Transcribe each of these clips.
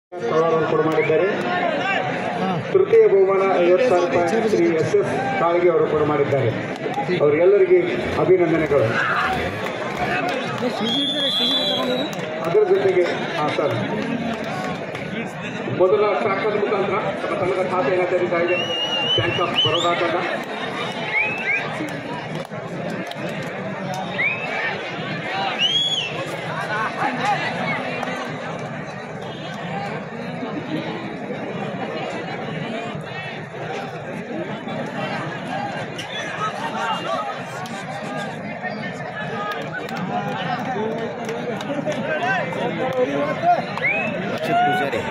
ಸವಾಲನ್ನು ಕೊಡು ಮಾಡಿದ್ದಾರೆ ತೃತೀಯ ಬಹುಮಾನ ಐವತ್ತು ಸಾವಿರ ರೂಪಾಯಿ ಶ್ರೀ ಎಸ್ ಎಸ್ ಕಾಳಿಗೆ ಅವರು ಕೊಡು ಮಾಡಿದ್ದಾರೆ ಅವರಿಗೆಲ್ಲರಿಗೆ ಅಭಿನಂದನೆಗಳು ಅದರ ಜೊತೆಗೆ ಹಾಂ ಸರ್ ಮೊದಲ ಟ್ರ್ಯಾಕ್ಟರ್ ಮುಖಾಂತರ ತಮ್ಮ ತಂಡದ ಖಾತೆಯನ್ನು ತೆರೀತಾ ಇದೆ ಬ್ಯಾಂಕ್ ಆಫ್ ಬರೋಡಾ ತಂಡ ರಕ್ಷಿತ್ ಪೂಜಾರಿ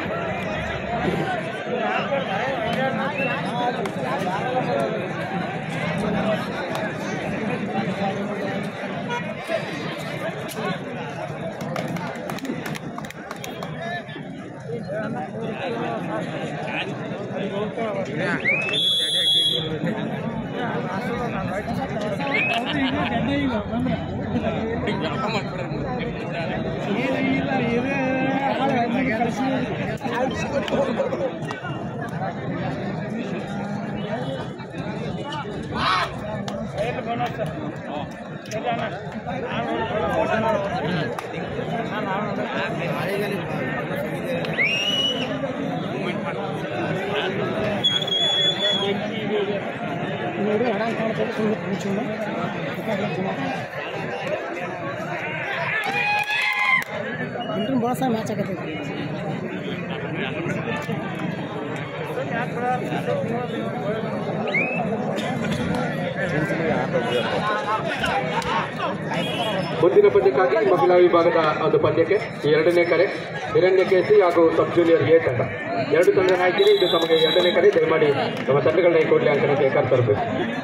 ಭಾಳ ಸಲ ಮ್ಯಾಚ್ ಆಗತ್ತೆ ಮುಂದಿನ ಪಂದ್ಯಕ್ಕಾಗಿ ಮಹಿಳಾ ವಿಭಾಗದ ಒಂದು ಪಂದ್ಯಕ್ಕೆ ಎರಡನೇ ಕರೆ ಹಿರಣ್ಯ ಕೇಸಿ ಹಾಗೂ ಸಬ್ ಜೂನಿಯರ್ ಎ ತಂಡ ಎರಡು ತಂಡ ಆಯ್ಕೆ ಇದು ತಮಗೆ ಎರಡನೇ ಕರೆ ದಯಮಾಡಿ ನಮ್ಮ ತಂಡಗಳನ್ನ ಈ ಕೂಡಲೇ ಅಂಕಣಕ್ಕೆ ಕರ್ತರಬೇಕು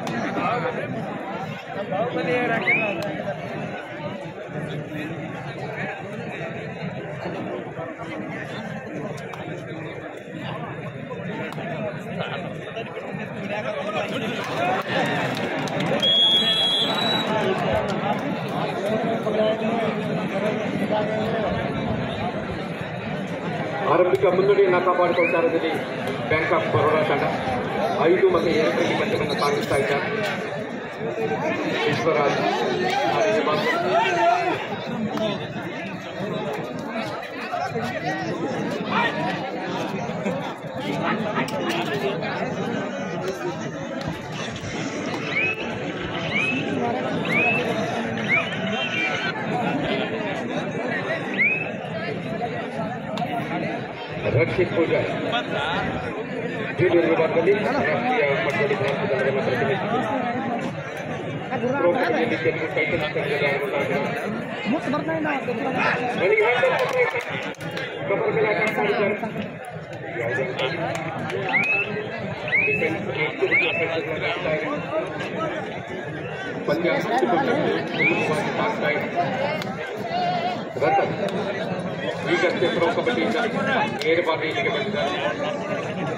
ಆರಂಭಿಕ ಮುನ್ನಡೆಯನ್ನು ಕಾಪಾಡಿಕೊಳ್ತಾ ಇರೋದಲ್ಲಿ ಬ್ಯಾಂಕ್ ಆಫ್ ಬರೋಡಾ ತಂಡ ಐದು ಮತ್ತು ಎರಡರಲ್ಲಿ ಪಂದ್ಯವನ್ನು ಸಾಗಿಸ್ತಾ ಇದ್ದಾರೆ ವಿಶ್ವರಾಜ್ ಆರ್ಯ ಬಾಬು. ರಕ್ಷಿತ್ ಪೂಜಾರಿ ಜೂನಿಯರ್ ವಿಭಾಗದಲ್ಲಿ ರಾಷ್ಟ್ರೀಯ ಮಟ್ಟದಲ್ಲಿ ಭಾರತ ತಂಡವನ್ನು ಪ್ರತಿನಿಧಿಸಿದ್ದಾರೆ ಪ್ರೊ ಕಬಡ್ಡಿಯಲ್ಲಿ ಗೆದ್ದು ಟೈಟಲ್ ತಂಡದಲ್ಲಿ ಆಡುವಂತಹ ಮುಟ್ಟು ಬರ್ತಾ ಇಲ್ಲ ನನಗೆ ಹೇಳ್ತಾರೆ ಕಬರ್ ಮೇಲೆ ಅಟ್ಯಾಕ್ ಮಾಡಿದ್ದಾರೆ ಯಾವುದೇ ಡಿಫೆನ್ಸ್ ಎಷ್ಟು ಬಿಟ್ಟು ಅಪೇಕ್ಷೆಗಳನ್ನು ಆಗ್ತಾ ಇದೆ. ಪಂದ್ಯ ಹಂಚಿಕೊಂಡು ಸುಲಭವಾಗಿ ಸಾಗ್ತಾ ಇದೆ ರತನ್ ಈಗಷ್ಟೇ ಪ್ರೊ ಕಬಡ್ಡಿಯಿಂದ ನೇರವಾಗಿ ಇಲ್ಲಿಗೆ ಬಂದಿದ್ದಾರೆ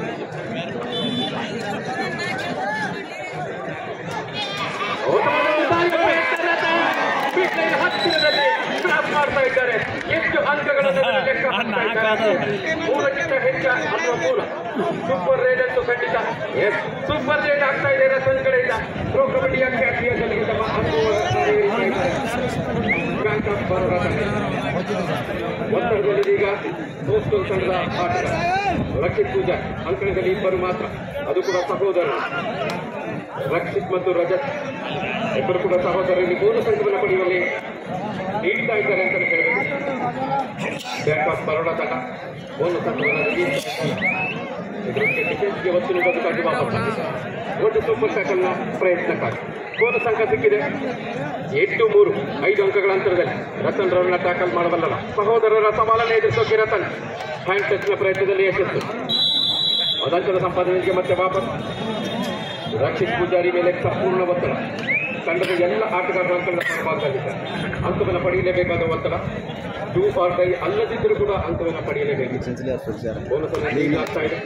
ಹತ್ತಿರದಲ್ಲಿ ಕ್ರಾಸ್ ಮಾಡ್ತಾ ಇದ್ದಾರೆ ಎಷ್ಟು ಅಂಕಗಳನ್ನು ಲೆಕ್ಕ ಹಾಕ್ತಾ ಇದ್ದಾರೆ ಮೂರಕ್ಕಿಂತ ಹೆಚ್ಚು ಅನ್ನುವ ಮೂಲ ಸೂಪರ್ ರೇಟ್ ಅಂತೂ ಖಂಡಿತ ಎಸ್ ಸೂಪರ್ ರೇಟ್ ಆಗ್ತಾ ಇದೆ ರತನ್ ಕಡೆಯಿಂದ ಪ್ರೊ ಕಬಡ್ಡಿಯ ಖ್ಯಾತಿಯಲ್ಲಿ ತಮ್ಮ ಅನುಭವ ಬ್ಯಾಂಕ್ ಆಫ್ ಬರೋಡಾ ತಂಡ ಒತ್ತಡದಲ್ಲಿ ಈಗ ಕೋಸ್ಟಲ್ ತಂಡದ ಆಟಗಾರ ರಕ್ಷಿತ್ ಪೂಜಾ ಅಂಕಣದಲ್ಲಿ ಇಬ್ಬರು ಮಾತ್ರ ಅದು ಕೂಡ ಸಹೋದರರು ರಕ್ಷಿತ್ ಮತ್ತು ರಜತ್ ಇಬ್ಬರು ಕೂಡ ಸಹೋದರರಲ್ಲಿ ಮೂರು ಸಂಘವನ್ನು ಪಡೆಯುವಲ್ಲಿ ನೀಡ್ತಾ ಇದ್ದಾರೆ ಅಂತ ಹೇಳಬೇಕು ಬ್ಯಾಂಕ್ ಆಫ್ ಬರೋಡಾ ತಂಡ ಮೂರು ಸಂಘವನ್ನು ಇದಕ್ಕೆ ಡಿಫೆನ್ಸ್ಗೆ ಒತ್ತು ನೀಡೋದಕ್ಕಾಗಿ ವಾಪಸ್ ಒಂದು ಸೂಪರ್ ಟ್ಯಾಕಲ್ನ ಪ್ರಯತ್ನಕ್ಕಾಗಿ ಬೋನಸ್ ಅಂಕ ಸಿಕ್ಕಿದೆ ಎಂಟು ಮೂರು ಐದು ಅಂಕಗಳ ಅಂತರದಲ್ಲಿ ರತನ್ ರವರನ್ನ ಟ್ಯಾಕಲ್ ಮಾಡಬಲ್ಲಲ್ಲ ಸಹೋದರರ ಸವಾಲನ್ನು ಎದುರಿಸೋಕೆ ರತನ್ ಹ್ಯಾಂಡ್ ಟಚ್ನ ಪ್ರಯತ್ನದಲ್ಲಿ ಯಶಸ್ಸು ಅದಂಕದ ಸಂಪಾದನೆಗೆ ಮತ್ತೆ ವಾಪಸ್ ರಕ್ಷಿತ್ ಪೂಜಾರಿ ಮೇಲೆ ಸಂಪೂರ್ಣ ಒತ್ತಡ ತಂಡದ ಎಲ್ಲ ಆಟಗಾರರು ಅಂಕಗಳ ಪಾಲ್ಗೊಂಡಿದ್ದಾರೆ ಅಂಕವನ್ನು ಪಡೆಯಲೇಬೇಕಾದ ಒತ್ತಡ ಟೂ ಆರ್ ಡೈ ಅಲ್ಲದಿದ್ದರೂ ಕೂಡ ಅಂಕವನ್ನು ಪಡೆಯಲೇಬೇಕು ಸೆಂಚುರಿ ಪೂಜಾರಿ ಬೋನಸ್ ಅನ್ನು ಈಗ ಆಗ್ತಾ ಇದೆ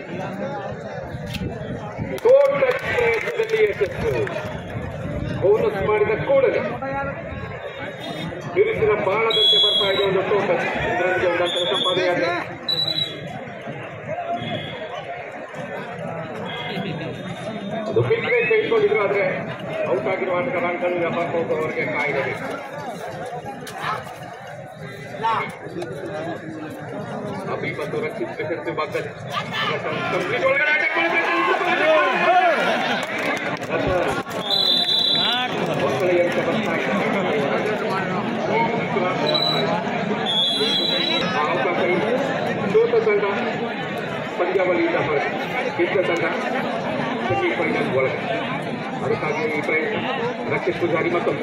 ಟೋಟಲ್ ಪ್ರಯತ್ನದಲ್ಲಿ ಯಶಸ್ಸು ಬೋನಸ್ ಮಾಡಿದ ಕೂಡಲೇ ಬಿರುಸಿನ ಬಾಣದಂತೆ ಬರ್ತಾ ಇದೆ ಒಂದು ಟೋಟಲ್ ಇದರೊಂದಿಗೆ ಒಂದು ಅಂಕದ ಸಂಪಾದನೆಯಾಗಿದೆ ಅದು ಕ್ವಿಕ್ ರೇಸ್ ತೆಗೆದುಕೊಂಡಿದ್ರು ಆದ್ರೆ ಔಟ್ ಆಗಿರುವ ಆಟಗಾರ ಅಂಕಲ್ ವ್ಯಾಪಾರ ಹೋಗುವವರಿಗೆ ಕಾಯ್ದಿದೆ ಅಭಿ ಮತ್ತು ರಕ್ಷಿತ್ ಡಿಫೆನ್ಸಿವ್ ಭಾಗದಲ್ಲಿ ಕಂಪ್ಲೀಟ್ ಒಳಗಡೆ attack ಮಾಡ್ಬೇಕು. ಮಕ್ಕಳ ಯಂತ್ರ ಬರ್ತಾ ಇದೆ. ಆ ಅವಕಾಶ ಇದೆ. ಸೋತ ತಂಡ ಪಂದ್ಯಾವಳಿಯಿಂದ ಹೊರಗೆ ಗೆದ್ದ ತಂಡ ಸೆಮಿಫೈನಲ್ ಒಳಗೆ ಅದಕ್ಕಾಗಿ ಈ ಪ್ರಯತ್ನ ರಕ್ಷಿತ್ ಪೂಜಾರಿ ಮತ್ತೊಂದು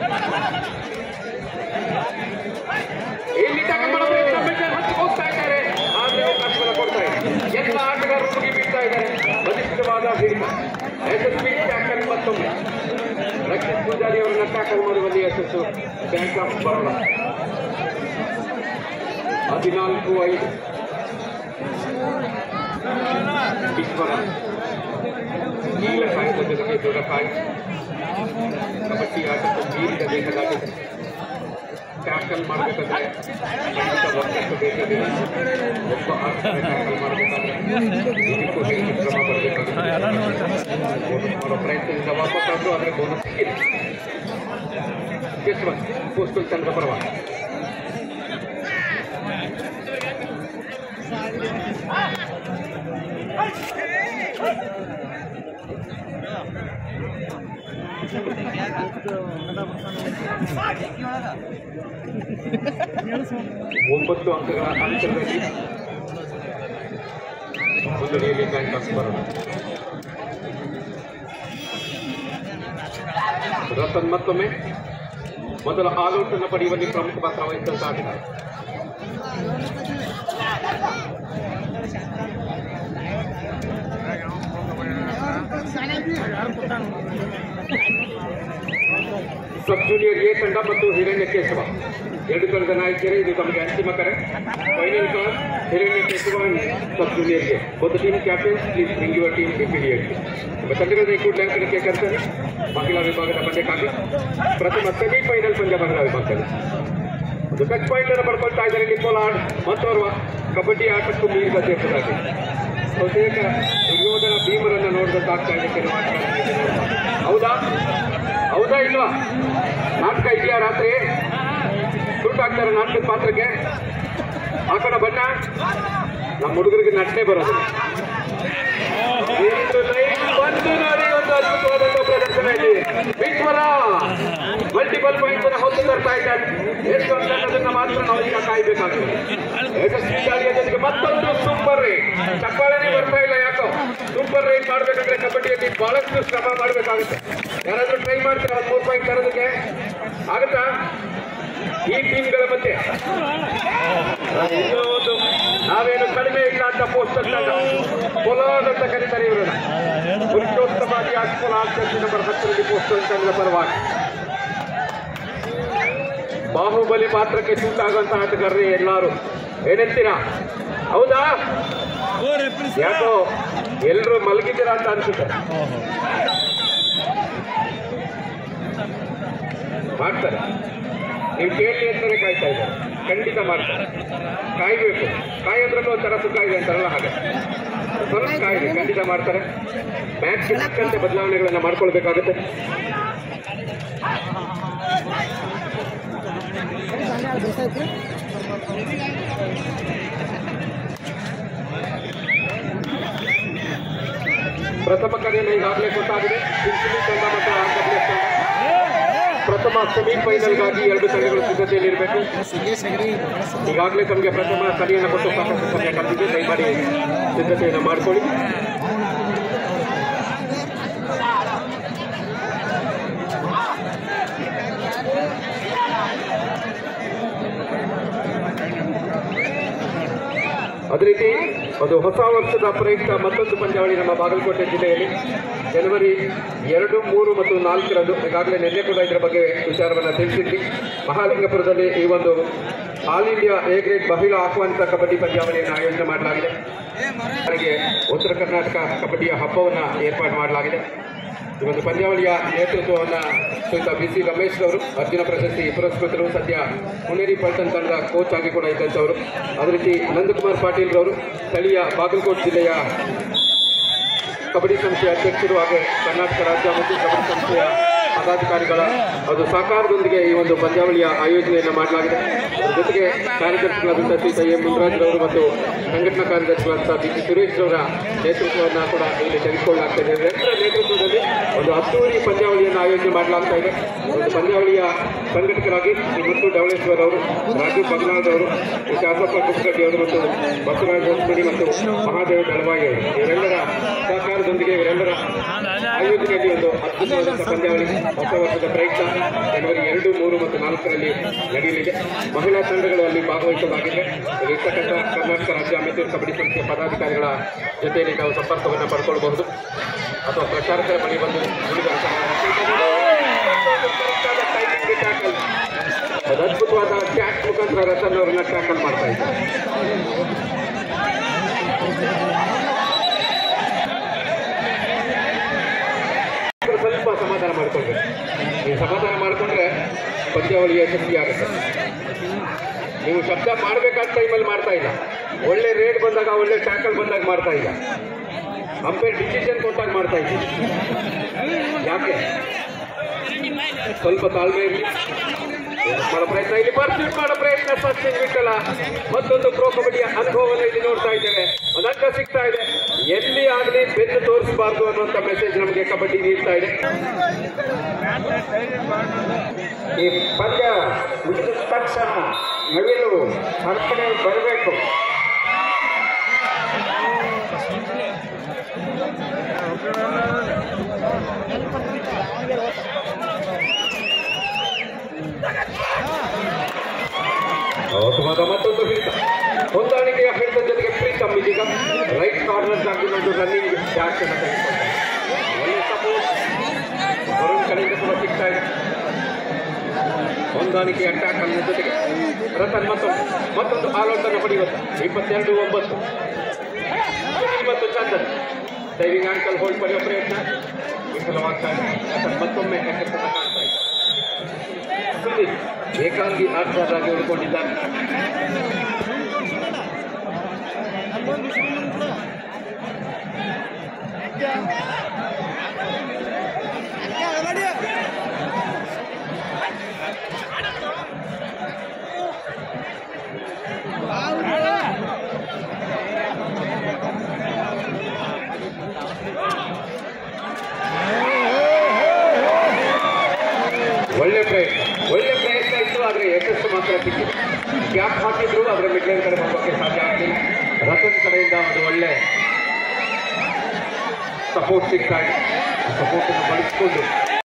ಇಲ್ಲಿ tackle ಮಾಡೋ ಪ್ರಯತ್ನ ಬೆಂಚಲ್ಲಿ ಹತ್ತಿ ಹೋಗ್ತಾ ಇದ್ದಾರೆ ಆದ್ರೆ ಅವಕಾಶವನ್ನು ಕೊಡ್ತಾ ಇದೆ ಎಲ್ಲ ಆಟಗಾರರು ಮುಗಿ ಬೀಳ್ತಾ ಇದ್ದಾರೆ ಬಲಿಷ್ಠವಾದ ಹಿಡಿತ ಯಶಸ್ವಿ ಟ್ಯಾಕಲ್ ಮತ್ತೊಮ್ಮೆ ರಕ್ಷಿತ್ ಪೂಜಾರಿ ಅವರನ್ನ ಟ್ಯಾಕಲ್ ಮಾಡುವಲ್ಲಿ ಯಶಸ್ಸು ಬ್ಯಾಂಕ್ ಆಫ್ ಬರೋಣ ಹದಿನಾಲ್ಕು ಐದು ಈಶ್ವರ ನೀಲ ಕಾಯ್ದ ಜೊತೆಗೆ ದೊಡ್ಡ ಕಾಯಿ ಕಬಡ್ಡಿ ಆಟದ ಮೀರಿದ ದೇಹದಾಗಿದೆ ಟ್ಯಾಕಲ್ ಮಾಡಬೇಕಾದ್ರೆ ಖಂಡಿತ ಒಕ್ಕಟ್ಟು ಬೇಕಾಗಿದೆ ಒಬ್ಬ ಆಟಗಾರ ಟ್ಯಾಕಲ್ ಮಾಡಬೇಕಾದ್ರೆ ಇದಕ್ಕೂ ಹೆಚ್ಚು ಶ್ರಮ ಪಡಬೇಕಾಗುತ್ತೆ ಬೋನಸ್ ಮಾಡೋ ಪ್ರಯತ್ನದಿಂದ ವಾಪಸ್ ಆದ್ರು ಆದರೆ ಬೋನಸ್ ಸಿಕ್ಕಿಲ್ಲ ಯಶವಂತ್ ಪೋಸ್ಟಲ್ ತಂಡದ ಪರವಾಗಿ ಒಂಬತ್ತು ಅಂಕಗಳ ಅಂತರದಲ್ಲಿ ಮುನ್ನಡೆಯಲ್ಲಿ ಬ್ಯಾಂಕಾಕ್ ಬರೋಣ ರತನ್ ಮತ್ತೊಮ್ಮೆ ಮೊದಲ ಆಲ್ಔಟ್ ಅನ್ನು ಪಡೆಯುವಲ್ಲಿ ಪ್ರಮುಖ ಪಾತ್ರ ವಹಿಸಿದಂತ ಆಟಗಾರ ಸಬ್ ಜೂನಿಯರ್ ಎ ತಂಡ ಮತ್ತು ಹಿರಣ್ಯ ಕೇಶವ ಎರಡು ತಂಡದ ನಾಯಕಿಯರೇ ಇದು ತಮಗೆ ಅಂತಿಮ ಕರೆ final call Hiranya Keshava sub junior A both the team captains please bring your team immediately ನಿಮ್ಮ ತಂಡಗಳ ಕೂಡಲೇ ಅಂಕಣಕ್ಕೆ ಕರೆಸಲು ಮಹಿಳಾ ವಿಭಾಗದ ಪಂದ್ಯಕ್ಕಾಗಿ ಪ್ರಥಮ ಸೆಮಿಫೈನಲ್ ಪಂದ್ಯ ಮಹಿಳಾ ವಿಭಾಗದಲ್ಲಿ ಒಂದು ಟಚ್ ಪಾಯಿಂಟ್ ಅನ್ನು ಪಡ್ಕೊಳ್ತಾ ಇದ್ದಾರೆ ನಿಕೋಲಾಡ್ ಮತ್ತೋರ್ವ ಕಬಡ್ಡಿ ಆಟಕ್ಕೂ ಮೀರಿದ ದೇಶದಾಗಿ ಬಹುತೇಕ ದುರ್ಯೋಧನ ಭೀಮರನ್ನ ನೋಡಿದಂತಾಗ್ತಾ ಇದೆ ಕೆಲವು ಆಟಗಾರರಿಗೆ ನೋಡುವಾಗ. ಹೌದಾ ಹೌದಾ ಇಲ್ವಾ ನಾಟಕ ಇದೆಯಾ ರಾತ್ರಿ ಶೂಟ್ ಆಗ್ತಾರೆ ನಾಟಕದ ಪಾತ್ರಕ್ಕೆ ಹಾಕೋಣ ಬಣ್ಣ ನಮ್ಮ ಹುಡುಗರಿಗೆ ನಟನೆ ಬರೋದು ಒಂದು ಲೈನ್ ಬಂದು ನೋಡಿ ಒಂದು ಅದ್ಭುತವಾದಂತಹ ಪ್ರದರ್ಶನ ಇಲ್ಲಿ ವಿಶ್ವರ ಮಲ್ಟಿಪಲ್ ಪಾಯಿಂಟ್ಸ್ ಅನ್ನು ಹೊತ್ತು ತರ್ತಾ ಇದ್ದಾರೆ ಎಷ್ಟು ಅಂತ ಅನ್ನೋದನ್ನ ಮಾತ್ರ ನಾವು ಈಗ ಕಾಯ್ಬೇಕಾಗ್ತದೆ ಯಶಸ್ವಿ ದಾಳಿಯ ಜೊತೆಗೆ ಮತ್ತೊಂದು ಸೂಪರ್ ರೇಟ್ ಚಪ್ಪಾಳೆನೇ ಬರ್ತಾ ಇಲ್ಲ ಯಾಕೋ ಸೂಪರ್ ರೇಟ್ ಮಾಡ್ಬೇಕಂದ್ರೆ ಕಬಡ್ಡಿಯಲ್ಲಿ ಬಹಳಷ್ಟು ಶ್ರಮ ಮಾಡ್ಬೇಕಾಗುತ್ತೆ ಯಾರಾದ್ರೂ ಟ್ರೈ ಮಾಡ್ತೀರಾ ಒಂದು ಮೂರು ಪಾಯಿಂಟ್ ತರೋದಕ್ಕೆ ಆಗುತ್ತಾ ಈ ಟೀಮ್ಗಳ ಮಧ್ಯೆ ಇನ್ನೂ ಒಂದು ನಾವೇನು ಕಡಿಮೆ ಇಲ್ಲ ಅಂತ ಪೋಸ್ಟರ್ ತಂಡ ಪೊಲಾದ್ ಅಂತ ಕರೀತಾರೆ ಇವರನ್ನ ಪುರುಷೋತ್ತಮಾದಿ ಅಕ್ಫುಲ್ ಆರ್ಚರ್ಜಿ ನಂಬರ್ ಹತ್ತರಲ್ಲಿ ಪೋಸ್ಟರ್ ತಂಡದ ಪರವಾಗಿ ಬಾಹುಬಲಿ ಪಾತ್ರಕ್ಕೆ ಸೂಟ್ ಆಗುವಂತ ಆಟಗಾರರೇ ಎಲ್ಲಾರು ಏನಂತೀರಾ ಹೌದಾ ಯಾಕೋ ಎಲ್ರು ಮಲಗಿದ್ದೀರಾ ಅಂತ ಅನ್ಸುತ್ತೆ ಮಾಡ್ತಾರೆ ನೀವು ಕೇಳಿ ಅಂತಾನೆ ಕಾಯ್ತಾ ಇದ್ದಾರೆ ಖಂಡಿತ ಮಾಡ್ತಾರೆ ಕಾಯ್ಬೇಕು ಕಾಯೋದ್ರಲ್ಲೂ ಒಂಥರ ಸುಖ ಇದೆ ಅಂತಾರಲ್ಲ ಹಾಗೆ ಸ್ವಲ್ಪ ಕಾಯ್ದೆ ಖಂಡಿತ ಮಾಡ್ತಾರೆ ಮ್ಯಾಚ್ ತಕ್ಕಂತೆ ಬದಲಾವಣೆಗಳನ್ನ ಮಾಡ್ಕೊಳ್ಬೇಕಾಗುತ್ತೆ ಬೇಸಾಯ್ತು ಪ್ರಥಮ ಕರೆಯನ್ನು ಈಗಾಗಲೇ ಗೊತ್ತಾಗಿದೆ ಸಿಂಚುಲಿ ತಂಡ ಮತ್ತು ಆರ್ಡಬ್ಲ್ಯೂಎಸ್ ತಂಡ ಪ್ರಥಮ ಸೆಮಿಫೈನಲ್ಗಾಗಿ ಎರಡು ತಂಡಗಳು ಸಿದ್ಧತೆಯಲ್ಲಿರಬೇಕು ಈಗಾಗಲೇ ತಮಗೆ ಪ್ರಥಮ ಕರೆಯನ್ನು ಕೊಟ್ಟು ಸಾಕಷ್ಟು ಸಮಯ ಕಳೆದಿದೆ ದಯಮಾಡಿ ಸಿದ್ಧತೆಯನ್ನು ಮಾಡಿಕೊಳ್ಳಿ ಅದೇ ರೀತಿ ಅದು ಹೊಸ ವರ್ಷದ ಪ್ರಯುಕ್ತ ಮತ್ತೊಂದು ಪಂದ್ಯಾವಳಿ ನಮ್ಮ ಬಾಗಲಕೋಟೆ ಜಿಲ್ಲೆಯಲ್ಲಿ ಜನವರಿ ಎರಡು ಮೂರು ಮತ್ತು ನಾಲ್ಕರಂದು ಈಗಾಗಲೇ ನಿನ್ನೆ ಕೂಡ ಇದರ ಬಗ್ಗೆ ವಿಚಾರವನ್ನು ತಿಳಿಸಿದ್ವಿ ಮಹಾಲಿಂಗಪುರದಲ್ಲಿ ಈ ಒಂದು ಆಲ್ ಇಂಡಿಯಾ ಎ ಗ್ರೇಡ್ ಮಹಿಳಾ ಆಹ್ವಾನಿತ ಕಬಡ್ಡಿ ಪಂದ್ಯಾವಳಿಯನ್ನು ಆಯೋಜನೆ ಮಾಡಲಾಗಿದೆ ಅವರಿಗೆ ಉತ್ತರ ಕರ್ನಾಟಕ ಕಬಡ್ಡಿಯ ಹಬ್ಬವನ್ನು ಏರ್ಪಾಡು ಮಾಡಲಾಗಿದೆ ಈ ಒಂದು ಪಂದ್ಯಾವಳಿಯ ನೇತೃತ್ವವನ್ನು ಶ್ರೀಯುತ ಬಿ ಸಿ ರಮೇಶ್ ಅವರು ಅರ್ಜುನ ಪ್ರಶಸ್ತಿ ಪುರಸ್ಕೃತರು ಸದ್ಯ ಪುಣೇರಿ ಪಲ್ಟನ್ ತಂಡದ ಕೋಚ್ ಆಗಿ ಕೂಡ ಇದ್ದಂಥವರು ಅದೇ ರೀತಿ ನಂದಕುಮಾರ್ ಪಾಟೀಲ್ ರವರು ಸ್ಥಳೀಯ ಬಾಗಲಕೋಟೆ ಜಿಲ್ಲೆಯ ಕಬಡ್ಡಿ ಸಂಸ್ಥೆಯ ಅಧ್ಯಕ್ಷರು ಹಾಗೆ ಕರ್ನಾಟಕ ರಾಜ್ಯ ಮತ್ತು ಕಬಡ್ಡಿ ಸಂಸ್ಥೆಯ ಪದಾಧಿಕಾರಿಗಳ ಅದು ಸಹಕಾರದೊಂದಿಗೆ ಈ ಒಂದು ಪಂದ್ಯಾವಳಿಯ ಆಯೋಜನೆಯನ್ನು ಮಾಡಲಾಗಿದೆ ಅದರ ಜೊತೆಗೆ ಕಾರ್ಯದರ್ಶಿಗಳಾದಂಥ ಶ್ರೀ ಎಂ ಮುನ್ರಾಜ್ರವರು ಮತ್ತು ಸಂಘಟನಾ ಕಾರ್ಯದರ್ಶಿಗಳಾದಂಥ ಬಿ ಪಿ ಸುರೇಶ್ ಅವರ ನೇತೃತ್ವವನ್ನು ಕೂಡ ಇಲ್ಲಿ ತೆಗೆದುಕೊಳ್ಳಲಾಗ್ತಾ ಇದೆ ಎಲ್ಲರ ನೇತೃತ್ವದಲ್ಲಿ ಒಂದು ಅದ್ದೂರಿ ಪಂದ್ಯಾವಳಿಯನ್ನು ಆಯೋಜನೆ ಮಾಡಲಾಗ್ತಾ ಇದೆ ಒಂದು ಪಂದ್ಯಾವಳಿಯ ಸಂಘಟಕರಾಗಿ ಶ್ರೀ ಮುತ್ತು ಡವಳೇಶ್ವರ್ ಅವರು ರಾಜು ಬಗ್ನಾಥ್ ಅವರು ಶ್ರೀ ಶಾಸಪ್ಪ ಕುಕ್ಕಟ್ಟಿ ಅವರು ಮತ್ತು ಬಸವರಾಜ ಹೊಸಮನಿ ಮತ್ತು ಮಹಾದೇವ ದಳವಾಯಿ ಅವರು ಇವರೆಲ್ಲರ ಸಹಕಾರದೊಂದಿಗೆ ಇವರೆಲ್ಲರ ಆಯೋಜನೆಯಲ್ಲಿ ಒಂದು ಅದ್ಭುತವಾದಂಥ ಪಂದ್ಯಾವಳಿ ಹೊಸ ವರ್ಷದ ಪ್ರಯುಕ್ತ ಜನವರಿ ಎರಡು ಮೂರು ಮತ್ತು ನಾಲ್ಕರಲ್ಲಿ ನಡೆಯಲಿದೆ ಮಹಿಳಾ ತಂಡಗಳು ಅಲ್ಲಿ ಭಾಗವಹಿಸಲಾಗಿದೆ ಇರ್ತಕ್ಕಂಥ ಕರ್ನಾಟಕ ರಾಜ್ಯ ಅಮೇಚೂರ್ ಕಬಡ್ಡಿ ಸಂಸ್ಥೆಯ ಪದಾಧಿಕಾರಿಗಳ ಜೊತೆಯಲ್ಲಿ ನಾವು ಸಂಪರ್ಕವನ್ನು ಪಡ್ಕೊಳ್ಬಹುದು ಅಥವಾ ಪ್ರಚಾರಕರ ಬಳಿ ಬಂದು ಉಳಿದ ಒಂದು ಅದ್ಭುತವಾದ ಟ್ಯಾಕ್ ಮುಖಾಂತರ ರತನ್ ಅವರನ್ನ ಟ್ಯಾಕಲ್ ಮಾಡ್ತಾ ಇದ್ದಾರೆ ಸ್ವಲ್ಪ ಸಮಾಧಾನ ಮಾಡಿಕೊಂಡ್ರೆ ನೀವು ಸಮಾಧಾನ ಮಾಡಿಕೊಂಡ್ರೆ ಪಂದ್ಯಾವಳಿಯ ಶಕ್ತಿ ಆಗುತ್ತೆ ನೀವು ಶಬ್ದ ಮಾಡಬೇಕಾದ ಟೈಮಲ್ಲಿ ಮಾಡ್ತಾ ಇಲ್ಲ ಒಳ್ಳೆ ರೇಟ್ ಬಂದಾಗ ಒಳ್ಳೆ ಟ್ಯಾಕಲ್ ಬಂದಾಗ ಮಾಡ್ತಾ ಇಲ್ಲ ಅಂಪೇರ್ ಡಿಸಿಷನ್ ಕೊಟ್ಟಾಗ ಮಾಡ್ತಾ ಇದ್ದೀವಿ ಯಾಕೆ ಸ್ವಲ್ಪ ತಾಳ್ಮೆ ಇರಲಿ ಮಾಡೋ ಪ್ರಯತ್ನ ಇಲ್ಲಿ ಪರ್ಸ್ಯೂಟ್ ಮಾಡೋ ಪ್ರಯತ್ನ ಸಚಿನ್ ವಿಠಲ ಮತ್ತೊಂದು ಪ್ರೋ ಕಬಡ್ಡಿಯ ಅನುಭವವನ್ನು ಇಲ್ಲಿ ನೋಡ್ತಾ ಇದ್ದೇವೆ ಒಂದು ಅಂಕ ಸಿಗ್ತಾ ಇದೆ ಎಲ್ಲಿ ಆಗಲಿ ಬೆನ್ನು ತೋರಿಸಬಾರ್ದು ಅನ್ನುವಂಥ ಮೆಸೇಜ್ ನಮಗೆ ಕಬಡ್ಡಿ ನೀಡ್ತಾ ಇದೆ ಈ ಪದ್ಯ ಮುಗಿದ ತಕ್ಷಣ ನವಿಲು ಅರ್ಪಣೆ ಬರಬೇಕು ಅದ್ಭುತವಾದ ಮತ್ತೊಂದು ಹಿಡಿತ ಹೊಂದಾಣಿಕೆಯ ಹಿಡಿತದ ಜೊತೆಗೆ ಪ್ರೀತಮ್ ಇದೀಗ ರೈಟ್ ಕಾರ್ನರ್ ಆಗಿ ಒಂದು ರನ್ನಿಂಗ್ ಡ್ಯಾಶ್ ಅನ್ನು ತೆಗೆದುಕೊಳ್ತಾರೆ ಒಳ್ಳೆ ಸಪೋರ್ಟ್ ವರುಣ್ ಕಡೆಯಿಂದ ಕೂಡ ಸಿಗ್ತಾ ಇದೆ ಹೊಂದಾಣಿಕೆಯ ಟ್ಯಾಕಲ್ ಜೊತೆಗೆ ರತನ್ ಮತ್ತೊಂದು ಮತ್ತೊಂದು ಆಲ್ಔಟ್ ಅನ್ನು ಪಡೆಯುತ್ತೆ ಇಪ್ಪತ್ತೆರಡು ಒಂಬತ್ತು ಮತ್ತು ಚಂದನ್ ಡೈವಿಂಗ್ ಆಂಕಲ್ ಹೋಲ್ಡ್ ಪಡೆಯುವ ಪ್ರಯತ್ನ ವಿಫಲವಾಗ್ತಾ ಇದೆ ರತನ್ ಮತ್ತೊಮ್ಮೆ ಎಚ್ಚರಿಕೆಯನ್ನು ಕಾಣ್ತಾ ಇದೆ ಸುದೀಪ್ ಏಕಾಂಗಿ ಆಟಗಾರರಾಗಿ ಉಳ್ಕೊಂಡಿದ್ದಾರೆ ಒಳ್ಳೆ ಪ್ರಯತ್ನ ಒಳ್ಳೆ ಪ್ರಯತ್ನ ಇತ್ತು ಆದರೆ ಯಶಸ್ಸು ಮಾತ್ರ ಸಿಕ್ಕಿದೆ ಗ್ಯಾಪ್ ಹಾಕಿದ್ರು ಅದರ ಮಿಡ್ಲೈನ್ ಕಡೆ ಹೋಗೋಕ್ಕೆ ಸಾಧ್ಯ ಆಗಲಿಲ್ಲ ರತನ್ ಕಡೆಯಿಂದ ಒಂದು ಒಳ್ಳೆ ಸಪೋರ್ಟ್ ಸಿಗ್ತಾ ಇದೆ ಸಪೋರ್ಟ್ ಅನ್ನು ಬಳಸಿಕೊಂಡು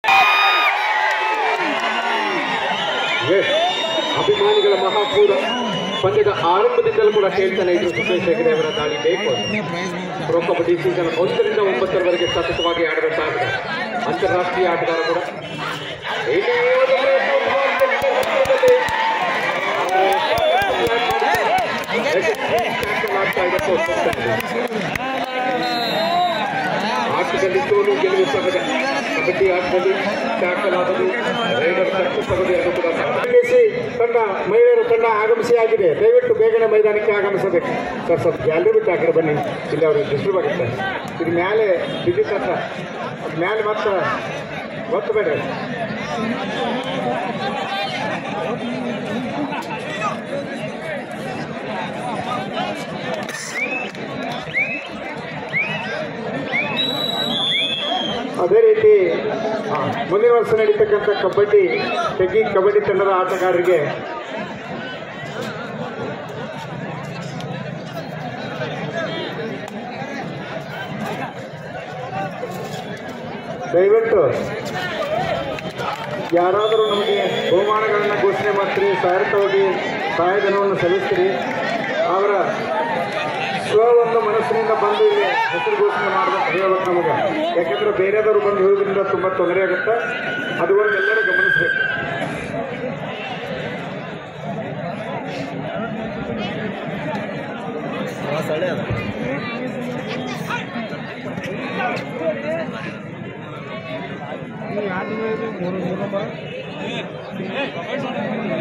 ಎಸ್, ಅಭಿಮಾನಿಗಳ ಮಹಾಪೂರ ಪಂದ್ಯದ ಆರಂಭದಿಂದಲೂ ಕೂಡ ಹೇಳ್ತಾನೆ ಇದ್ರು ಸುರೇಶ್ ಹೆಗಡೆ ಅವರ ದಾಳಿ ಬೇಕು ಅಂತ. ಪ್ರೊ ಕಬಡ್ಡಿ ಸೀಸನ್ ಒಂದರಿಂದ ಒಂಬತ್ತರವರೆಗೆ ಸತತವಾಗಿ ಆಡಬೇಕಾಗಿದೆ ಅಂತಾರಾಷ್ಟ್ರೀಯ ಆಟಗಾರ ಕೂಡ ಇಲ್ಲಿ ಒಂದು ಪ್ರಯತ್ನ ಮಾಡ್ತಿದ್ದಾರೆ. ಆಗ್ತಾ ಇದೆ post ಆಗ್ತಾ ಇದೆ. ಆಟದಲ್ಲಿ ಸೋಲು ಗೆಲುವು ಸಹಜ ಕಬಡ್ಡಿ ಆಟದಲ್ಲಿ ಟ್ಯಾಕಲ್ ಆದದು ರೈಡರ್ ತಪ್ಪು ಕಬಡ್ಡಿ ಅದು ಕೂಡ ಸಹಜ. ಆಗಮಿಸಿ ತಂಡ ಮಹಿಳೆಯರ ತಂಡ ಆಗಮಿಸಿ ಆಗಿದೆ ದಯವಿಟ್ಟು ಬೇಗನೆ ಮೈದಾನಕ್ಕೆ ಆಗಮಿಸಬೇಕು ಸರ್ ಸ್ವಲ್ಪ ಗ್ಯಾಲರಿ ಬಿಟ್ಟು ಹಾಕಿದ್ರೆ ಬನ್ನಿ ಇಲ್ಲಿ ಅವ್ರಿಗೆ ಡಿಸ್ಟರ್ಬ್ ಆಗುತ್ತೆ ಇದು ಮೇಲೆ ವಿದ್ಯುತ್ ಹತ್ರ ಅದ್ ಮೇಲೆ ಮತ್ತೆ ಒತ್ತಬೇಡ್ರಿ ಅದೇ ರೀತಿ ಆ, ಮುಂದಿನ ವರ್ಷ ನಡೀತಕ್ಕಂಥ ಕಬಡ್ಡಿ ಟೆಗ್ಗಿ ಕಬಡ್ಡಿ ತಂಡದ ಆಟಗಾರರಿಗೆ ದಯವಿಟ್ಟು ಯಾರಾದರೂ ನಮಗೆ ಬಹುಮಾನಗಳನ್ನು ಘೋಷಣೆ ಮಾಡ್ತೀರಿ ಸಹಾಯಕವಾಗಿ ಸಹಾಯಧನವನ್ನು ಸಲ್ಲಿಸ್ತೀರಿ ಅವರ ಸ್ವ ಒಂದು ಮನಸ್ಸಿನಿಂದ ಬಂದು ಇಲ್ಲಿ ಹೆಸರು ಘೋಷಣೆ ಮಾಡಬೇಕು ಹೇಳ್ಬೇಕು ನಮಗೆ ಯಾಕಂದ್ರೆ ಬೇರೆದವರು ಬಂದು ಹೇಳೋದ್ರಿಂದ ತುಂಬ ತೊಂದರೆ ಆಗುತ್ತೆ ಅದು ಒಂದು ಎಲ್ಲರೂ ಗಮನಿಸಬೇಕು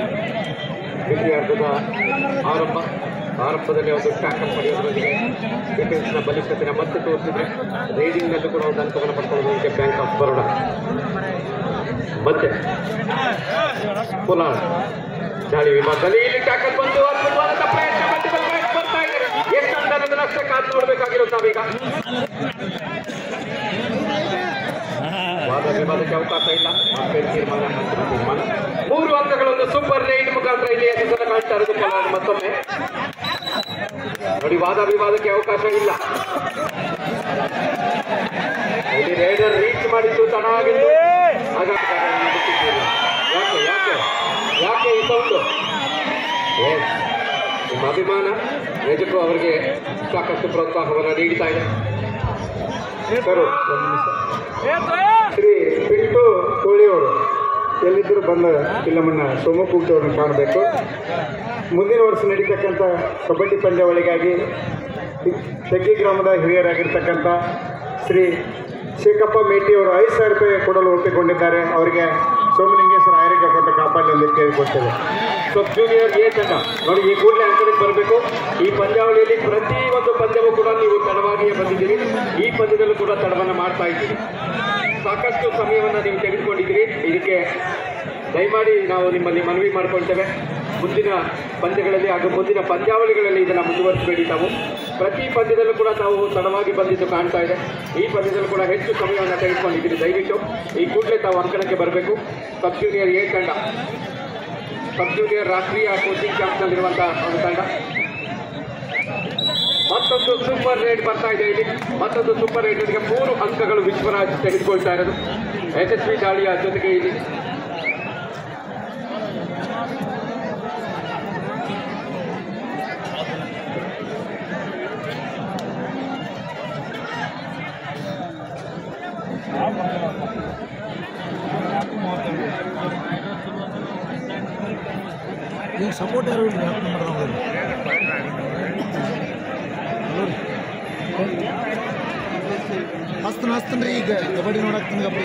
ವಿದ್ಯಾರ್ಥದ ಆರಂಭ ಆರಂಭದಲ್ಲಿ ಒಂದು ಟ್ಯಾಕಲ್ ಪಡೆಯೋದ್ರೊಂದಿಗೆ ಡಿಫೆನ್ಸ್ನ ಬಲಿಷ್ಠತೆನ ಮತ್ತೆ ತೋರಿಸಿದ್ರೆ ರೇಡಿಂಗ್ನಲ್ಲೂ ಕೂಡ ಒಂದು ಅಂಕವನ್ನು ಪಡ್ಕೊಳ್ಳೋದಕ್ಕೆ ಬ್ಯಾಂಕ್ ಆಫ್ ಬರೋಡ ಮತ್ತೆ ಪುನಃ ದಾಳಿ ವಿಭಾಗದಲ್ಲಿ ಇಲ್ಲಿ ಟ್ಯಾಕಲ್ ಬಂದು ಅದ್ಭುತವಾದಂಥ ಪ್ರಯತ್ನ ಮಲ್ಟಿಪಲ್ ಪಾಯಿಂಟ್ ಬರ್ತಾ ಇದೆ ಎಷ್ಟು ಅಂತ ನಷ್ಟ ಕಾದು ನೋಡ್ಬೇಕಾಗಿರೋದು ನಾವೀಗ ವಾದ ವಿವಾದಕ್ಕೆ ಅವಕಾಶ ಇಲ್ಲ ಅಂಪೇರ್ ತೀರ್ಮಾನ ಅಂತಿಮ ತೀರ್ಮಾನ ಮೂರು ಅಂಕಗಳನ್ನು ಸೂಪರ್ ರೈಡ್ ಮುಖಾಂತರ ಇಲ್ಲಿ ಎದುರು ಕಾಣ್ತಾ ಇರೋದು ಪೊಲಾರ್ ಮತ್ತೊಮ್ಮೆ ನೋಡಿ ವಾದ ವಿವಾದಕ್ಕೆ ಅವಕಾಶ ಇಲ್ಲ ಇಲ್ಲಿ ರೈಡರ್ ರೀಚ್ ಮಾಡಿದ್ದು ತಡ ಆಗಿದ್ದು ಆಘಾತಕಾರರನ್ನು ಬಿಟ್ಟಿದ್ದೀರಿ. ಯಾಕೆ ಯಾಕೆ ಯಾಕೆ ಈ ಸೌಂಡು Yes. ನಿಮ್ಮ ಅಭಿಮಾನ ನಿಜಕ್ಕೂ ಅವರಿಗೆ ಸಾಕಷ್ಟು ಪ್ರೋತ್ಸಾಹವನ್ನು ನೀಡ್ತಾ ಇದೆ ಸರ್ ಒಂದು ನಿಮಿಷ ಶ್ರೀ ಪಿಂಟು ಕೋಳಿಯವರು ಎಲ್ಲಿದ್ದರೂ ಬಂದ ಫಿಲಮನ್ನು ಸೋಮಕೂಟಿ ಅವರನ್ನು ಕಾಣಬೇಕು ಮುಂದಿನ ವರ್ಷ ನಡೀತಕ್ಕಂಥ ಕಬಡ್ಡಿ ಪಂದ್ಯಾವಳಿಗಾಗಿ ತೆಗ್ಗಿ ಗ್ರಾಮದ ಹಿರಿಯರಾಗಿರ್ತಕ್ಕಂಥ ಶ್ರೀ ಶೇಖಪ್ಪ ಮೇಟಿ ಅವರು ಐದು ಸಾವಿರ ರೂಪಾಯಿ ಕೊಡಲು ಒಪ್ಪಿಕೊಂಡಿದ್ದಾರೆ ಅವರಿಗೆ ಸೋಮಲಿಂಗೇಶ್ವರ ಆರೋಗ್ಯ ಕೊಟ್ಟು ಕಾಪಾಡಲಿ ಎಂದು ಕೇಳಿಕೊಡ್ತೇವೆ ಸಬ್ ಜೂನಿಯರ್ ಎ ತಂಡ ನೋಡಿ ಈ ಕೂಡಲೇ ಅಂಕಣಕ್ಕೆ ಬರಬೇಕು ಈ ಪಂದ್ಯಾವಳಿಯಲ್ಲಿ ಪ್ರತಿ ಒಂದು ಪಂದ್ಯವೂ ಕೂಡ ನೀವು ತಡವಾಗಿಯೇ ಬಂದಿದ್ದೀರಿ ಈ ಪಂದ್ಯದಲ್ಲೂ ಕೂಡ ತಡವನ್ನು ಮಾಡ್ತಾ ಇದ್ದೀರಿ ಸಾಕಷ್ಟು ಸಮಯವನ್ನು ನೀವು ತೆಗೆದುಕೊಂಡಿದ್ದೀರಿ ಇದಕ್ಕೆ ದಯಮಾಡಿ ನಾವು ನಿಮ್ಮಲ್ಲಿ ಮನವಿ ಮಾಡಿಕೊಳ್ತೇವೆ ಮುಂದಿನ ಪಂದ್ಯಗಳಲ್ಲಿ ಹಾಗೂ ಮುಂದಿನ ಪಂದ್ಯಾವಳಿಗಳಲ್ಲಿ ಇದನ್ನು ಮುಂದುವರಿಸಬೇಡಿ ತಾವು ಪ್ರತಿ ಪಂದ್ಯದಲ್ಲೂ ಕೂಡ ತಾವು ತಡವಾಗಿ ಬಂದಿದ್ದು ಕಾಣ್ತಾ ಇದೆ ಈ ಪಂದ್ಯದಲ್ಲೂ ಕೂಡ ಹೆಚ್ಚು ಸಮಯವನ್ನು ತೆಗೆದುಕೊಂಡಿದ್ದೀರಿ ದಯವಿಟ್ಟು ಈ ಕೂಡಲೇ ತಾವು ಅಂಕಣಕ್ಕೆ ಬರಬೇಕು ಸಬ್ ಜೂನಿಯರ್ ಎ ತಂಡ ಸಬ್ ಜೂನಿಯರ್ ರಾಷ್ಟ್ರೀಯ ಕೋಚಿಂಗ್ ಕ್ಯಾಂಪ್ನಲ್ಲಿರುವಂತಹ ಒಂದು ತಂಡ ಮತ್ತೊಂದು ಸೂಪರ್ ರೇಡ್ ಬರ್ತಾ ಇದೆ ಇಲ್ಲಿ ಮತ್ತೊಂದು ಸೂಪರ್ ರೇಡ್ಗೆ ಮೂರು ಅಂಕಗಳು ವಿಶ್ವರಾಜ್ ತೆಗೆದುಕೊಳ್ತಾ ಇರೋದು ಯಶಸ್ವಿ ದಾಳಿಯ ಜೊತೆಗೆ ಇಲ್ಲಿ ಈಗ ಸಪೋರ್ಟ್ ಯಾರು ಇಲ್ರಿ ಹಸ್ತನ ಹಸ್ತನ ರೀ ಈಗ ಕಬಡ್ಡಿ ನೋಡಕ್ ಕಬಡ್ಡಿ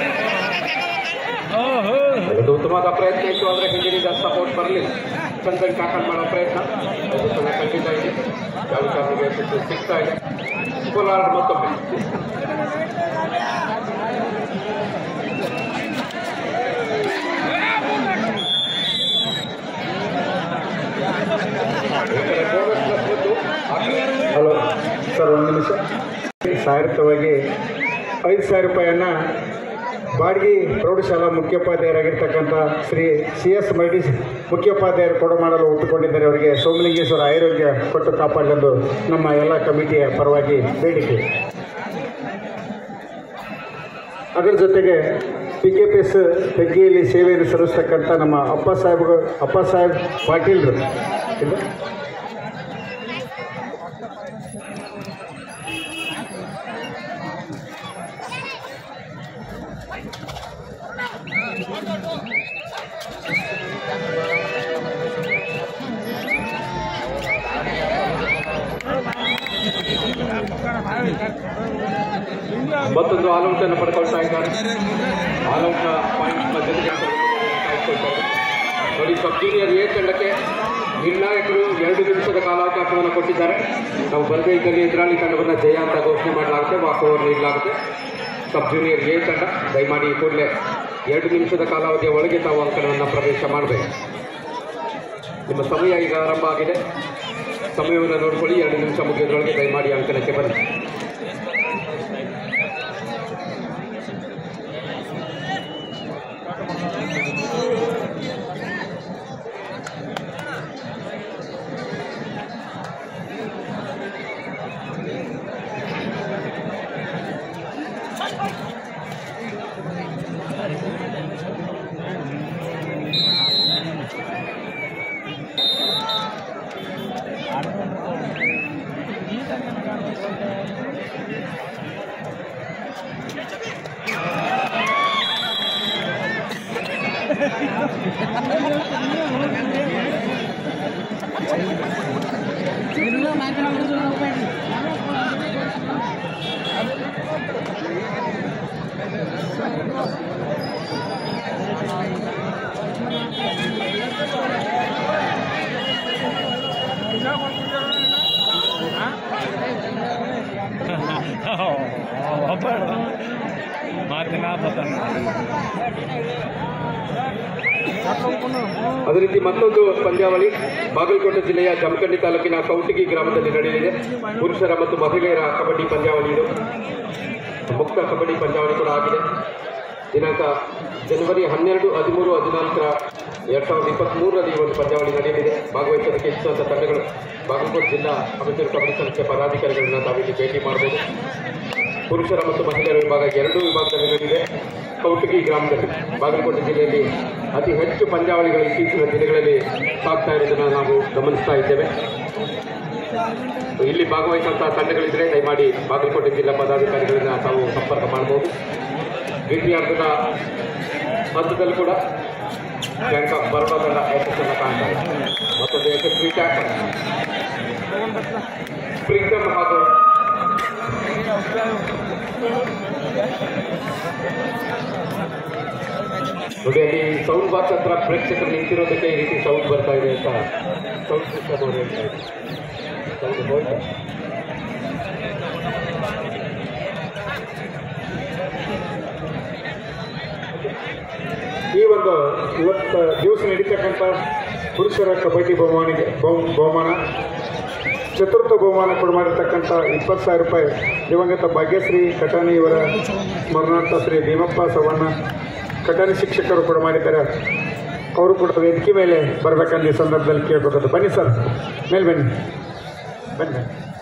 ಒಂದು ಉತ್ತಮವಾದ ಪ್ರಯತ್ನ ಇತ್ತು ಆದರೆ ಹಿಂದಿನಿಂದ ಸಪೋರ್ಟ್ ಬರಲಿಲ್ಲ ಚಂದನ್ ಟ್ಯಾಕಲ್ ಮಾಡೋ ಪ್ರಯತ್ನ ಅದು ಚೆನ್ನಾಗಿ ಖಂಡಿತ ಇದೆ ಯಾವ ಕಾರಣಕ್ಕೆ ಯಶಸ್ಸು ಸಿಗ್ತಾ ಇದೆ ಕೋಲಾರ ಮತ್ತೊಮ್ಮೆ ಈ ಕಡೆ ಬೋನಸ್ ಪ್ಲಸ್ ಒಂದು ಆ ಕಡೆ ಹಲೋ ಸರ್ ಒಂದು ನಿಮಿಷ ಸಾರಿತವಾಗಿ ಐದು ಸಾವಿರ ರೂಪಾಯಿಯನ್ನು ಬಾಡ್ಗಿ ಪ್ರೌಢಶಾಲಾ ಮುಖ್ಯೋಪಾಧ್ಯಾಯರಾಗಿರ್ತಕ್ಕಂಥ ಶ್ರೀ ಸಿ ಎಸ್ ಮರ್ಡಿ ಮುಖ್ಯೋಪಾಧ್ಯಾಯರು ಕೊಡ ಮಾಡಲು ಒಪ್ಪಿಕೊಂಡಿದ್ದಾರೆ ಅವರಿಗೆ ಸೋಮಲಿಂಗೇಶ್ವರ ಆರೋಗ್ಯ ಕೊಟ್ಟು ಕಾಪಾಡಲೆಂದು ನಮ್ಮ ಎಲ್ಲ ಕಮಿಟಿಯ ಪರವಾಗಿ ಬೇಡಿಕೆ ಅದರ ಜೊತೆಗೆ ಪಿ ಕೆ ಪಿ ಎಸ್ ಹೆಗ್ಗಿಯಲ್ಲಿ ಸೇವೆಯನ್ನು ಸಲ್ಲಿಸ್ತಕ್ಕಂಥ ನಮ್ಮ ಅಪ್ಪ ಸಾಹೇಬ್ ಅಪ್ಪ ಸಾಹೇಬ್ ಪಾಟೀಲ್ರು ಇದು ಮತ್ತೊಂದು ಆಲ್ಔಟ್ ಅನ್ನು ಪಡ್ಕೊಳ್ತಾ ಇದ್ದಾರೆ ಆಲ್ಔಟ್ ಪಾಯಿಂಟ್ ಜೊತೆಗೆ ಕಾಯ್ಕೊಳ್ತಾರೆ ನೋಡಿ ಸಬ್ ಜೂನಿಯರ್ ಎ ತಂಡಕ್ಕೆ ನಿರ್ಣಾಯಕರು ಎರಡು ನಿಮಿಷದ ಕಾಲಾವಕಾಶವನ್ನು ಕೊಟ್ಟಿದ್ದಾರೆ ನಾವು ಬರದೇ ಇದ್ದಲ್ಲಿ ಎದುರಾಳಿ ತಂಡವನ್ನು ಜಯ ಅಂತ ಘೋಷಣೆ ಮಾಡಲಾಗುತ್ತೆ ವಾಕ್ ಓವರ್ ನೀಡಲಾಗುತ್ತೆ ಸಬ್ ಜೂನಿಯರ್ ಎ ತಂಡ ದಯಮಾಡಿ ಕೂಡಲೇ ಎರಡು ನಿಮಿಷದ ಕಾಲಾವಧಿಯ ಒಳಗೆ ತಾವು ಅಂಕಣವನ್ನು ಪ್ರವೇಶ ಮಾಡಬೇಕು ನಿಮ್ಮ ಸಮಯ ಈಗ ಆರಂಭ ಆಗಿದೆ ಸಮಯವನ್ನು ನೋಡಿಕೊಳ್ಳಿ ಎರಡು ನಿಮಿಷ ಮುಗಿಯೋದ್ರೊಳಗೆ ದಯಮಾಡಿ ಅಂಕಣಕ್ಕೆ ಬನ್ನಿ ಅದೇ ರೀತಿ ಮತ್ತೊಂದು ಪಂದ್ಯಾವಳಿ ಬಾಗಲಕೋಟೆ ಜಿಲ್ಲೆಯ ಜಮಖಂಡಿ ತಾಲೂಕಿನ ಕೌಟಿಗಿ ಗ್ರಾಮದಲ್ಲಿ ನಡೆಯಲಿದೆ ಪುರುಷರ ಮತ್ತು ಮಹಿಳೆಯರ ಕಬಡ್ಡಿ ಪಂದ್ಯಾವಳಿ ಇದು ಮುಕ್ತ ಕಬಡ್ಡಿ ಪಂದ್ಯಾವಳಿ ಕೂಡ ಆಗಿದೆ ದಿನಾಂಕ ಜನವರಿ ಹನ್ನೆರಡು ಹದಿಮೂರು ಹದಿನಾಲ್ಕರ ಎರಡ್ ಸಾವಿರದ ಇಪ್ಪತ್ತ್ಮೂರರಲ್ಲಿ ಈ ಒಂದು ಪಂದ್ಯಾವಳಿ ನಡೆಯಲಿದೆ ಭಾಗವಹಿಸೋದಕ್ಕೆ ಇಚ್ಛಿಸುವಂಥ ತಂಡಗಳು ಬಾಗಲಕೋಟೆ ಜಿಲ್ಲಾ ಅಮಚೂರು ಕಬಡ್ಡಿ ಸಂಸ್ಥೆ ಪದಾಧಿಕಾರಿಗಳನ್ನ ತಾವಿಲ್ಲಿ ಭೇಟಿ ಮಾಡಬಹುದು ಪುರುಷರ ಮತ್ತು ಮಹಿಳೆಯರ ವಿಭಾಗ ಎರಡೂ ವಿಭಾಗದಲ್ಲಿ ನಡೆದಿದೆ ಕೌಟಗಿ ಗ್ರಾಮದಲ್ಲಿ ಬಾಗಲಕೋಟೆ ಜಿಲ್ಲೆಯಲ್ಲಿ ಅತಿ ಹೆಚ್ಚು ಪಂದ್ಯಾವಳಿಗಳು ಇತ್ತೀಚಿನ ದಿನಗಳಲ್ಲಿ ಸಾಗ್ತಾ ಇರೋದನ್ನು ನಾವು ಗಮನಿಸ್ತಾ ಇದ್ದೇವೆ ಇಲ್ಲಿ ಭಾಗವಹಿಸುವಂತಹ ತಂಡಗಳಿದ್ರೆ ದಯಮಾಡಿ ಬಾಗಲಕೋಟೆ ಜಿಲ್ಲಾ ಪದಾಧಿಕಾರಿಗಳನ್ನ ತಾವು ಸಂಪರ್ಕ ಮಾಡಬಹುದು ದ್ವಿತೀಯಾರ್ಧದ ಹಂತದಲ್ಲಿ ಕೂಡ ಬ್ಯಾಂಕ್ ಆಫ್ ಬರೋಡಾ ತಂಡ ಯಶಸ್ಸನ್ನು ಕಾಣ್ತಾ ಇದೆ ಮತ್ತೊಂದು ಯಶಸ್ವಿ ಟ್ಯಾಕಲ್ ಪ್ರೀತಮ್ ಹಾಗೂ ನೋಡಿ ಅಲ್ಲಿ ಸೌಂಡ್ ಬಾಕ್ಸ್ ಹತ್ರ ಪ್ರೇಕ್ಷಕರು ನಿಂತಿರೋದಕ್ಕೆ ಈ ರೀತಿ ಸೌಂಡ್ ಬರ್ತಾ ಇದೆ ಅಂತ ಸೌಂಡ್ ಸಿಸ್ಟಮ್ ಅವರು ಹೇಳ್ತಾ ಇದ್ದಾರೆ ಸೌಂಡ್ ಹೋಯ್ತಾ ಈ ಒಂದು ಇವತ್ತು ದಿವಸ ನಡೀತಕ್ಕಂಥ ಪುರುಷರ ಕಬಡ್ಡಿ ಬಹುಮಾನಿಗೆ ಬಹು- ಬಹುಮಾನ ಚತುರ್ಥ ಬಹುಮಾನ ಕೊಡು ಮಾಡಿರ್ತಕ್ಕಂಥ ಇಪ್ಪತ್ತು ಸಾವಿರ ರೂಪಾಯಿ ದಿವಂಗತ ಭಾಗ್ಯಶ್ರೀ ಕಟಾನಿ ಇವರ ಸ್ಮರಣಾರ್ಥ ಶ್ರೀ ಭೀಮಪ್ಪ ಸವಣ್ಣ ಕಟಾನಿ ಶಿಕ್ಷಕರು ಕೂಡ ಮಾಡಿದ್ದಾರೆ ಅವರು ಕೂಡ ವೇದಿಕೆ ಮೇಲೆ ಬರಬೇಕಂತ ಈ ಸಂದರ್ಭದಲ್ಲಿ ಕೇಳ್ಕೊತದ್ದು ಬನ್ನಿ ಸರ್ ಮೇಲೆ ಬನ್ನಿ ಬನ್ನಿ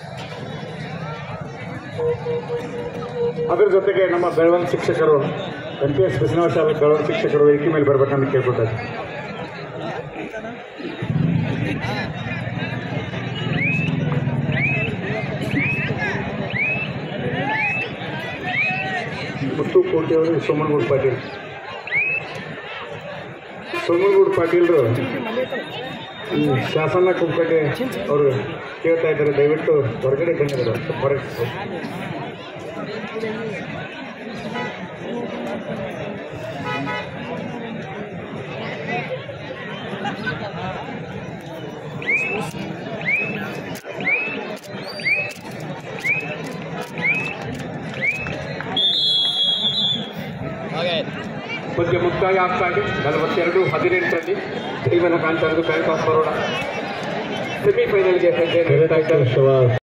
ಅದರ ಜೊತೆಗೆ ನಮ್ಮ ಬೆಳವಣಿಗೆ ಶಿಕ್ಷಕರು ಎಂ ಪಿ ಎಸ್ ಬಿಸಿನವ ಶಾಲೆ ಬೆಳವಣಿಗೆ ಶಿಕ್ಷಕರು ವೇದಿಕೆ ಮೇಲೆ ಬರಬೇಕಂತ ಕೇಳ್ಕೊತಾರೆ ಮುತ್ತು ಕೋಟಿ ಅವರು ಸೋಮನಗೌಡ ಪಾಟೀಲ್ ಸೋಮನಗೌಡ ಪಾಟೀಲ್ರು ಈ ಶಾಸನ ಕುಂಕಟೆ ಅವರು ಕೇಳ್ತಾ ಇದ್ದಾರೆ ದಯವಿಟ್ಟು ಹೊರಗಡೆ ಬಂದಿದ್ದಾರೆ ಹೊರಗೆ ಪಂದ್ಯ ಮುಕ್ತಾಯ ಆಗ್ತಾ ಇದೆ ನಲವತ್ತೆರಡು ಹದಿನೆಂಟರಲ್ಲಿ ಟೀಮನ್ನು ಕಾಣ್ತಾ ಇರೋದು ಬ್ಯಾಂಕ್ ಆಫ್ ಬರೋಡಾ ಸೆಮಿಫೈನಲ್ಗೆ ಹೆಜ್ಜೆ ನೀಡ್ತಾ ಇದ್ದಾರೆ